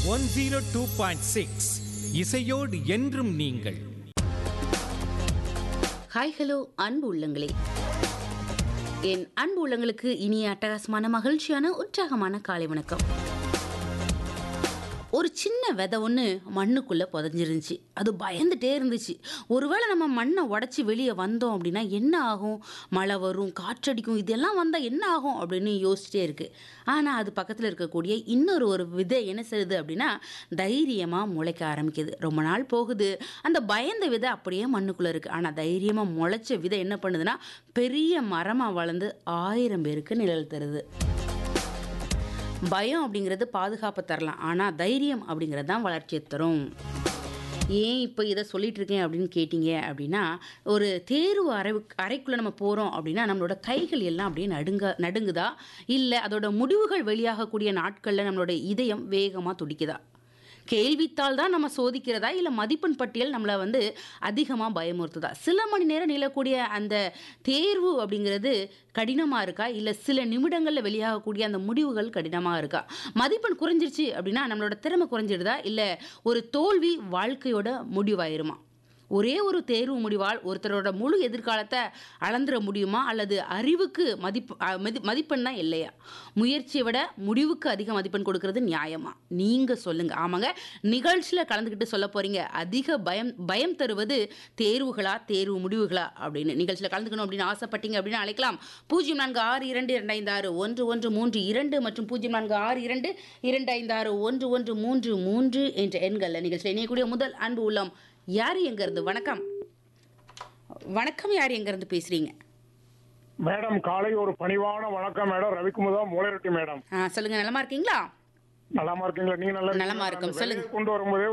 One zero two point six இசையோடு என்றும் நீங்கள் ஹாய் ஹலோ அன்பு உள்ளங்களே என் அன்பு உள்ளங்களுக்கு இனிய அட்டகாசமான மகிழ்ச்சியான உற்சாகமான காலை வணக்கம் ஒரு சின்ன விதை ஒன்று மண்ணுக்குள்ளே புதஞ்சிருந்துச்சு அது பயந்துட்டே இருந்துச்சு ஒருவேளை நம்ம மண்ணை உடச்சி வெளியே வந்தோம் அப்படின்னா என்ன ஆகும் மழை வரும் காற்றடிக்கும் இதெல்லாம் வந்தால் என்ன ஆகும் அப்படின்னு யோசிச்சிட்டே இருக்குது ஆனால் அது பக்கத்தில் இருக்கக்கூடிய இன்னொரு ஒரு விதை என்ன செய்யுது அப்படின்னா தைரியமாக முளைக்க ஆரம்பிக்குது ரொம்ப நாள் போகுது அந்த பயந்த விதை அப்படியே மண்ணுக்குள்ளே இருக்குது ஆனால் தைரியமாக முளைச்ச விதை என்ன பண்ணுதுன்னா பெரிய மரமாக வளர்ந்து ஆயிரம் பேருக்கு நிழல் தருது பயம் அப்படிங்கிறது பாதுகாப்பை தரலாம் ஆனால் தைரியம் அப்படிங்கிறது தான் வளர்ச்சியை தரும் ஏன் இப்போ இதை சொல்லிட்டு இருக்கேன் அப்படின்னு கேட்டிங்க அப்படின்னா ஒரு தேர்வு அறை அறைக்குள்ளே நம்ம போகிறோம் அப்படின்னா நம்மளோட கைகள் எல்லாம் அப்படியே நடுங்க நடுங்குதா இல்லை அதோட முடிவுகள் வெளியாகக்கூடிய நாட்களில் நம்மளோட இதயம் வேகமாக துடிக்குதா கேள்வித்தாள் தான் நம்ம சோதிக்கிறதா இல்லை மதிப்பெண் பட்டியல் நம்மளை வந்து அதிகமாக பயமுறுத்துதா சில மணி நேரம் நிலக்கூடிய அந்த தேர்வு அப்படிங்கிறது கடினமாக இருக்கா இல்லை சில நிமிடங்களில் வெளியாகக்கூடிய அந்த முடிவுகள் கடினமாக இருக்கா மதிப்பெண் குறைஞ்சிருச்சு அப்படின்னா நம்மளோட திறமை குறைஞ்சிடுதா இல்லை ஒரு தோல்வி வாழ்க்கையோட முடிவாயிருமா ஒரே ஒரு தேர்வு முடிவால் ஒருத்தரோட முழு எதிர்காலத்தை அளந்துட முடியுமா அல்லது அறிவுக்கு மதிப்பு அ, மதி மதிப்பெண் தான் இல்லையா முயற்சியை விட முடிவுக்கு அதிக மதிப்பெண் கொடுக்கறது நியாயமா நீங்கள் சொல்லுங்கள் ஆமாங்க நிகழ்ச்சியில் கலந்துக்கிட்டு சொல்ல போகிறீங்க அதிக பயம் பயம் தருவது தேர்வுகளா தேர்வு முடிவுகளா அப்படின்னு நிகழ்ச்சியில் கலந்துக்கணும் அப்படின்னு ஆசைப்பட்டீங்க அப்படின்னு அழைக்கலாம் பூஜ்ஜியம் நான்கு ஆறு இரண்டு இரண்டு ஐந்து ஆறு ஒன்று ஒன்று மூன்று இரண்டு மற்றும் பூஜ்ஜியம் நான்கு ஆறு இரண்டு இரண்டு ஐந்து ஆறு ஒன்று ஒன்று மூன்று மூன்று என்ற எண்களில் நிகழ்ச்சியில் இணையக்கூடிய முதல் அன்பு உள்ளம் யார் எங்கேருந்து வணக்கம் வணக்கம் யார் எங்கேருந்து பேசுகிறீங்க மேடம் காலை ஒரு பணிவான வணக்கம் மேடம் ரவிக்குமுதா மூளைரட்டி மேடம் ஆ சொல்லுங்கள் நலமா இருக்கீங்களா நலமா இருக்கீங்களா நீங்க நல்லா நலமா இருக்கீங்களா? இருக்கோம். அந்த சொல்லுங்க. வேலையை கொண்டு வரும்போதே